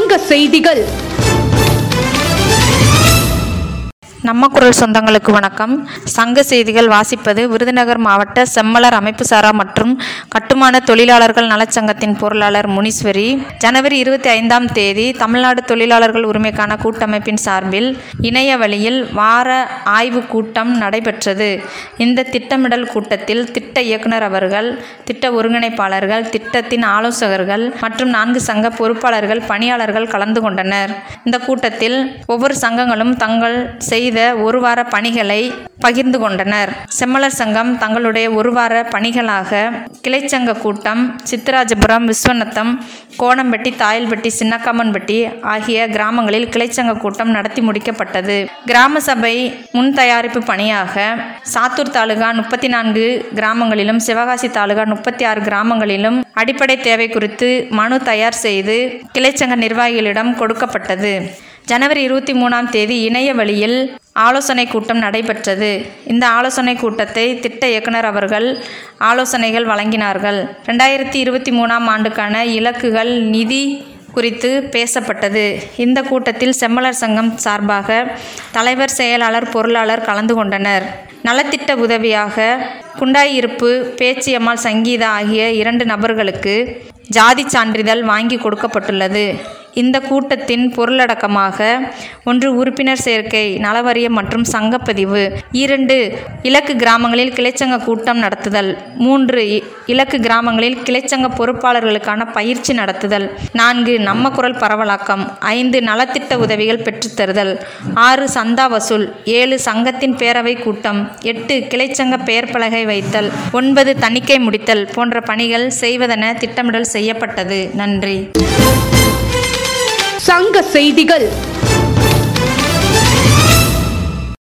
சங்க செய்திகள் நம்ம குரல் சொந்தங்களுக்கு வணக்கம் சங்க செய்திகள் வாசிப்பது விருதுநகர் மாவட்ட செம்மலர் அமைப்பு சாரா மற்றும் கட்டுமான தொழிலாளர்கள் நலச்சங்கத்தின் பொருளாளர் முனீஸ்வரி ஜனவரி இருபத்தி ஐந்தாம் தேதி தமிழ்நாடு தொழிலாளர்கள் உரிமைக்கான கூட்டமைப்பின் சார்பில் இணைய வழியில் வார ஆய்வு கூட்டம் நடைபெற்றது இந்த திட்டமிடல் கூட்டத்தில் திட்ட இயக்குனர் அவர்கள் திட்ட ஒருங்கிணைப்பாளர்கள் திட்டத்தின் ஆலோசகர்கள் மற்றும் நான்கு சங்க பொறுப்பாளர்கள் பணியாளர்கள் கலந்து கொண்டனர் இந்த கூட்டத்தில் ஒவ்வொரு சங்கங்களும் தங்கள் செய்த ஒரு வார பணிகளை பகிர்ந்து கொண்டனர் செம்மலர் சங்கம் தங்களுடைய ஒரு வார பணிகளாக கிளைச்சங்க கூட்டம் சித்தராஜபுரம் விஸ்வநத்தம் கோணம்பட்டி தாயல்பட்டி சின்னக்காமன்பட்டி ஆகிய கிராமங்களில் கிளைச்சங்க கூட்டம் நடத்தி முடிக்கப்பட்டது கிராம சபை முன் தயாரிப்பு பணியாக சாத்தூர் தாலுகா முப்பத்தி நான்கு கிராமங்களிலும் சிவகாசி தாலுகா முப்பத்தி ஆறு கிராமங்களிலும் அடிப்படை தேவை குறித்து மனு தயார் செய்து கிளைச்சங்க நிர்வாகிகளிடம் கொடுக்கப்பட்டது ஜனவரி இருபத்தி மூணாம் தேதி இணைய வழியில் ஆலோசனை கூட்டம் நடைபெற்றது இந்த ஆலோசனை கூட்டத்தை திட்ட இயக்குனர் அவர்கள் ஆலோசனைகள் வழங்கினார்கள் ரெண்டாயிரத்தி இருபத்தி மூணாம் ஆண்டுக்கான இலக்குகள் நிதி குறித்து பேசப்பட்டது இந்த கூட்டத்தில் செம்மலர் சங்கம் சார்பாக தலைவர் செயலாளர் பொருளாளர் கலந்து கொண்டனர் நலத்திட்ட உதவியாக குண்டாயிருப்பு பேச்சியம்மாள் சங்கீதா ஆகிய இரண்டு நபர்களுக்கு ஜாதி சான்றிதழ் வாங்கி கொடுக்கப்பட்டுள்ளது இந்த கூட்டத்தின் பொருளடக்கமாக ஒன்று உறுப்பினர் சேர்க்கை நலவரியம் மற்றும் சங்கப்பதிவு இரண்டு இலக்கு கிராமங்களில் கிளைச்சங்க கூட்டம் நடத்துதல் மூன்று இ- இலக்கு கிராமங்களில் கிளைச்சங்க பொறுப்பாளர்களுக்கான பயிற்சி நடத்துதல் நான்கு நம்ம குரல் பரவலாக்கம் ஐந்து நலத்திட்ட உதவிகள் பெற்றுத்தருதல் ஆறு சந்தா வசூல் ஏழு சங்கத்தின் பேரவை கூட்டம் எட்டு கிளைச்சங்க பெயர் பலகை வைத்தல் ஒன்பது தணிக்கை முடித்தல் போன்ற பணிகள் செய்வதென திட்டமிடல் செய்யப்பட்டது நன்றி சங்க செய்திகள்